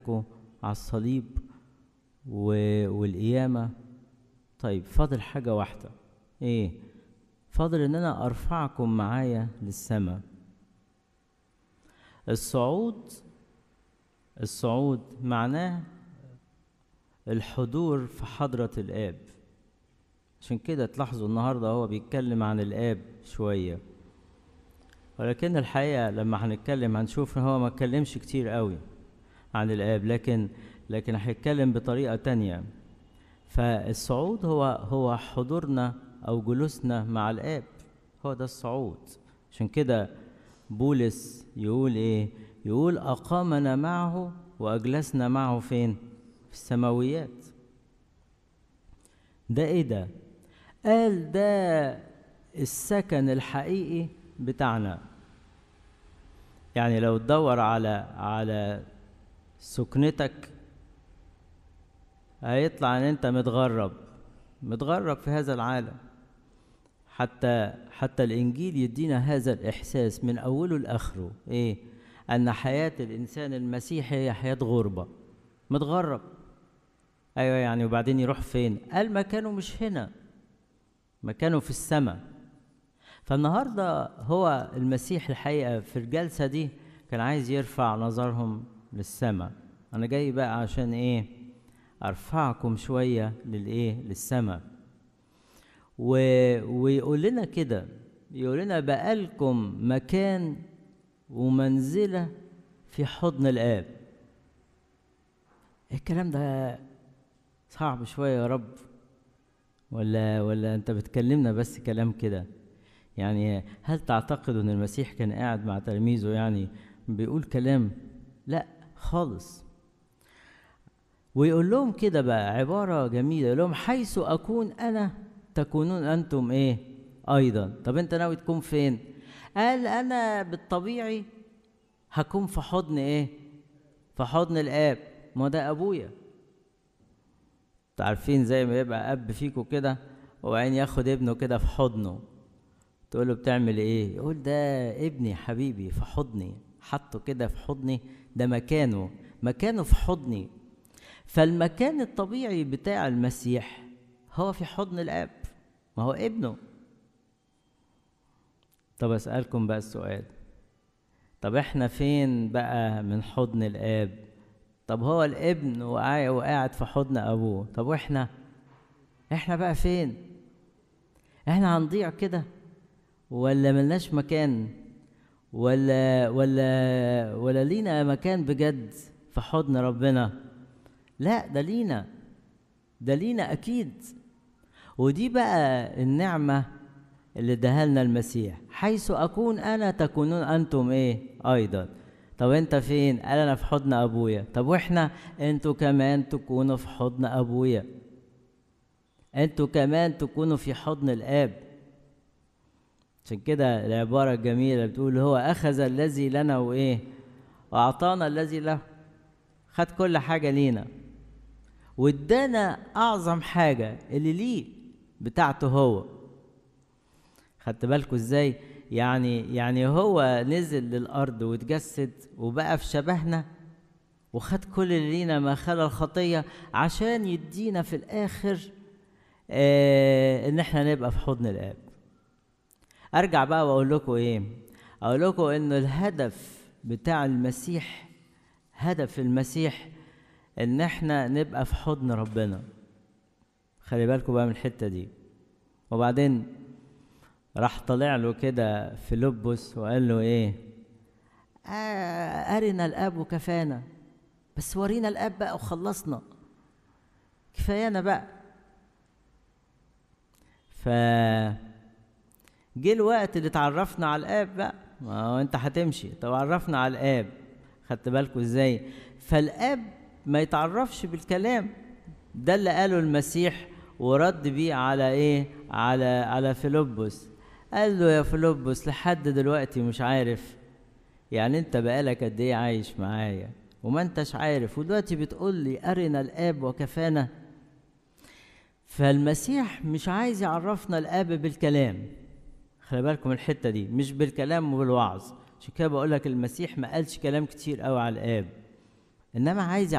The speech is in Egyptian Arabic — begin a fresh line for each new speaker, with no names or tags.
على الصليب و... والقيامة طيب فاضل حاجة واحدة ايه فاضل ان انا ارفعكم معايا للسماء الصعود الصعود معناه الحضور في حضرة الآب عشان كده تلاحظوا النهاردة هو بيتكلم عن الآب شوية ولكن الحقيقة لما هنتكلم هنشوف ان هو ما اتكلمش كتير قوي عن الآب لكن لكن هيتكلم بطريقة تانية فالصعود هو هو حضورنا أو جلوسنا مع الآب هو ده الصعود عشان كده بولس يقول إيه يقول أقامنا معه وأجلسنا معه فين في السماويات ده إيه ده قال ده السكن الحقيقي بتاعنا يعني لو تدور على على سكنتك هيطلع ان انت متغرب متغرب في هذا العالم حتى حتى الانجيل يدينا هذا الاحساس من اوله لاخره ايه ان حياه الانسان المسيحي هي حياه غربه متغرب ايوه يعني وبعدين يروح فين قال مكانه مش هنا مكانه في السماء فالنهارده هو المسيح الحقيقه في الجلسه دي كان عايز يرفع نظرهم للسماء انا جاي بقى عشان ايه ارفعكم شويه للايه للسماء و... ويقول لنا كده يقول لنا بقالكم مكان ومنزله في حضن الاب الكلام ده صعب شويه يا رب ولا ولا انت بتكلمنا بس كلام كده يعني هل تعتقد ان المسيح كان قاعد مع تلاميذه يعني بيقول كلام لا خالص ويقول لهم كده بقى عبارة جميلة يقول لهم حيث أكون أنا تكونون أنتم إيه أيضا طب أنت ناوي تكون فين قال أنا بالطبيعي هكون في حضن إيه في حضن الآب ما ده أبويا عارفين زي ما يبقى أب فيكم كده وبعدين ياخد ابنه كده في حضنه تقول له بتعمل ايه يقول ده ابني حبيبي في حضني حطه كده في حضني ده مكانه مكانه في حضني فالمكان الطبيعي بتاع المسيح هو في حضن الاب ما هو ابنه طب اسالكم بقى السؤال طب احنا فين بقى من حضن الاب طب هو الابن وقاعد في حضن ابوه طب واحنا احنا بقى فين احنا هنضيع كده ولا ملناش مكان ولا ولا ولا لينا مكان بجد في حضن ربنا لا ده لينا ده لينا اكيد ودي بقى النعمه اللي اداها لنا المسيح حيث اكون انا تكونون انتم ايه ايضا طب انت فين قال انا في حضن ابويا طب واحنا انتوا كمان تكونوا في حضن ابويا انتوا كمان تكونوا في حضن الاب عشان كده العبارة الجميلة بتقول هو أخذ الذي لنا وإيه وأعطانا الذي له خد كل حاجة لينا وادانا أعظم حاجة اللي ليه بتاعته هو خدت بالكوا ازاي يعني يعني هو نزل للأرض واتجسد وبقى في شبهنا وخد كل اللي لينا ما خلا الخطية عشان يدينا في الآخر آه إن احنا نبقى في حضن الآب ارجع بقى واقول لكم ايه اقول لكم ان الهدف بتاع المسيح هدف المسيح ان احنا نبقى في حضن ربنا خلي بالكم بقى من الحته دي وبعدين راح طلع له كده فيلبس وقال له ايه آه ارنا الاب وكفانا بس ورينا الاب بقى وخلصنا كفايانا بقى ف جه الوقت اللي اتعرفنا على الاب بقى ما هو انت هتمشي طب عرفنا على الاب خدت بالكوا ازاي فالاب ما يتعرفش بالكلام ده اللي قاله المسيح ورد بيه على ايه على على فيلبس قال له يا فيلبس لحد دلوقتي مش عارف يعني انت بقالك قد ايه عايش معايا وما انتش عارف ودلوقتي بتقول لي ارنا الاب وكفانا فالمسيح مش عايز يعرفنا الاب بالكلام خلي بالكم الحته دي مش بالكلام وبالوعظ عشان كده بقول لك المسيح ما قالش كلام كتير قوي على الاب انما عايز